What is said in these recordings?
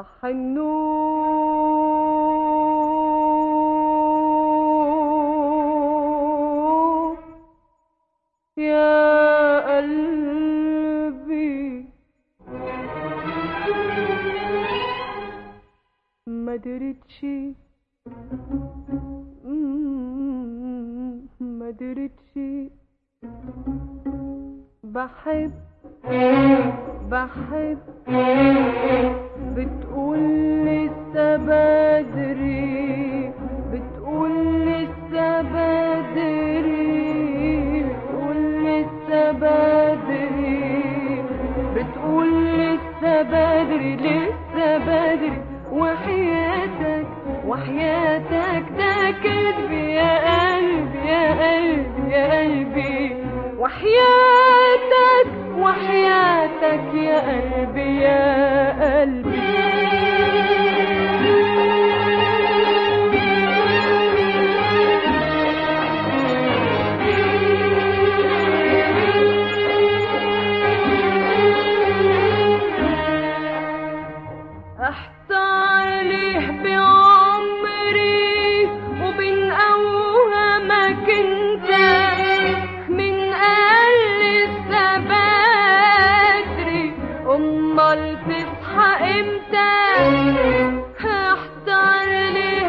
صح النور يا قلبي ما درتش مم، ما درتش بحب بحب بتقول لسه بدري بتقول لسه بدري بتقول لسه بدري بتقول لسه بدري لسه بدري وحياتك وحياتك ده كذب يا قلبي يا قلبي يا قلبي وحياتك وحياتك يا قلبي يا قلبي احتار ليه بعمري وبين اوهامك انت من قال لسه بدري امال تصحى امتى احتار ليه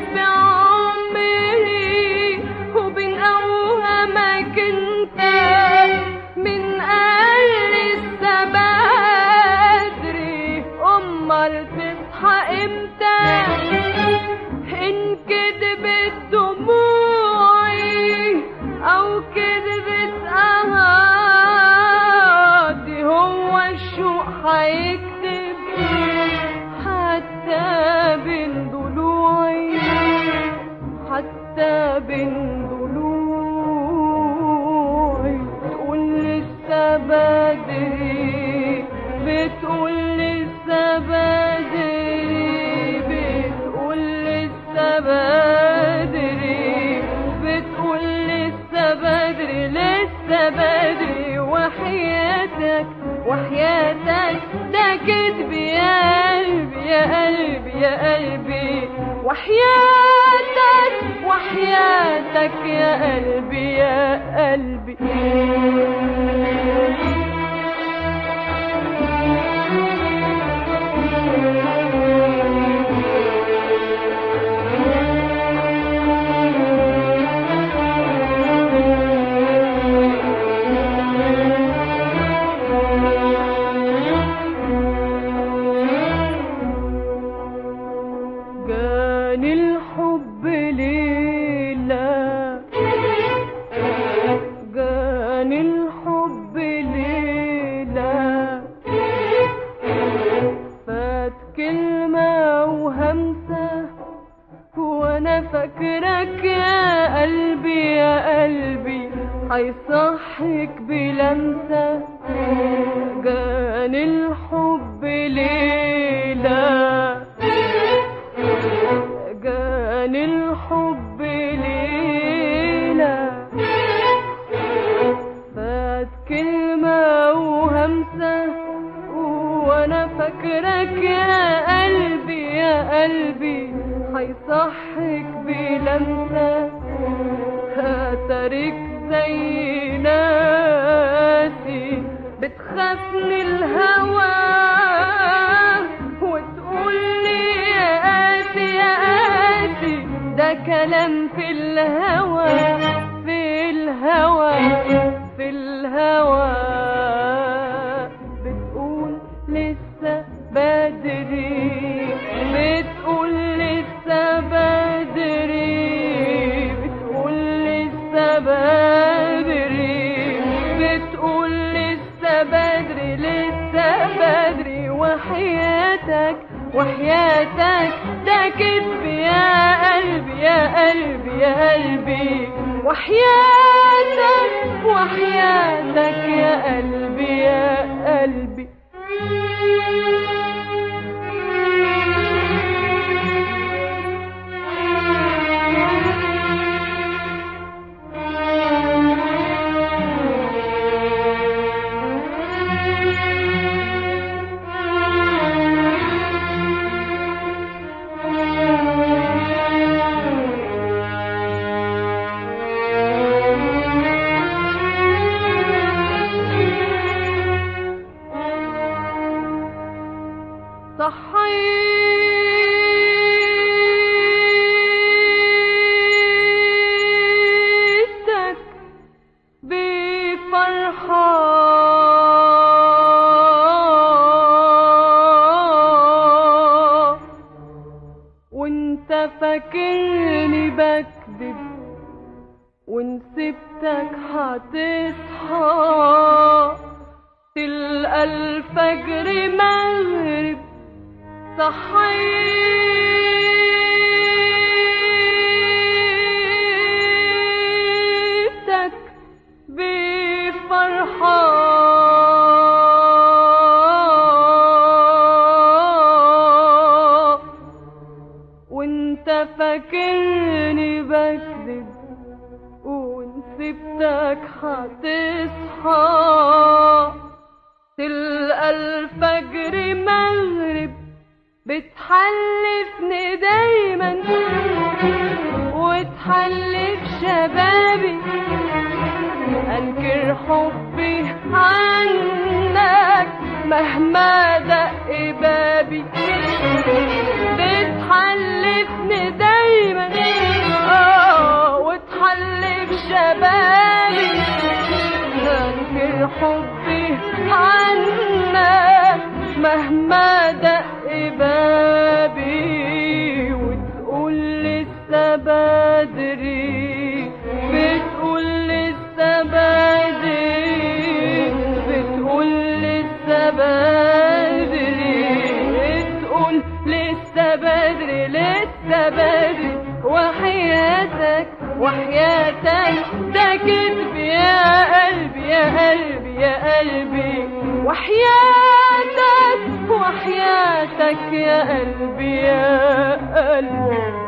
بعمري وبين اوهامك انت من قال لسه بدري امال تصحى امتى ان كدبت دموعي او كدبت اهادي هو الشوق هيكتب حتى بين ضلوعي حتى بين ضلوعي بتقول لسه بدري بتقول لسه بدري بتقول لسه بدري بتقول لسه بدري لسه بدري وحياتك وحياتك ده كذب يا قلبي يا قلبي يا قلبي وحياتك وحياتك يا قلبي يا قلبي جاني الحب ليلة جاني الحب ليلة فات كلمة وهمسة وانا فاكرك يا قلبي يا قلبي هيصحك بلمسة جاني الحب ليلة جاني الحب ليلة فات كلمة وهمسة وانا فاكرك يا قلبي يا قلبي هيصحك بلمسة هترك زي ناسي بتخاف من الهوى وتقول لي يا قاسي يا قاسي ده كلام في الهوى في الهوى في الهوى بتقول لسه بدري بتقول لسه بدري بتقول لسه بدري بتقول لسه بدري لسه بدري وحياتك وحياتك ده كذب يا قلبي يا قلبي يا قلبي وحياتك وحياتك يا قلبي يا قلبي وانت فاكرني بكذب وان سبتك هتصحى تلقى الفجر مغرب صحيتك بفرحة وانت فاكرني بكذب وان سبتك هتصحى تلقى الفجر مغرب بتحلفني دايما وتحلف شبابي انكر حبي عنك مهما دق بابي بتحلفني دايما اه وتحلف شبابي انكر حبي عنك مهما دق بابي وتقول لسه بدري بتقول لسه بدري بتقول لسه بدري بتقول لسه بدري لسه بدري وحياتك وحياتك ده كذب يا قلبي يا قلبي يا قلبي وحياتك وحياتك يا قلبي يا قلبي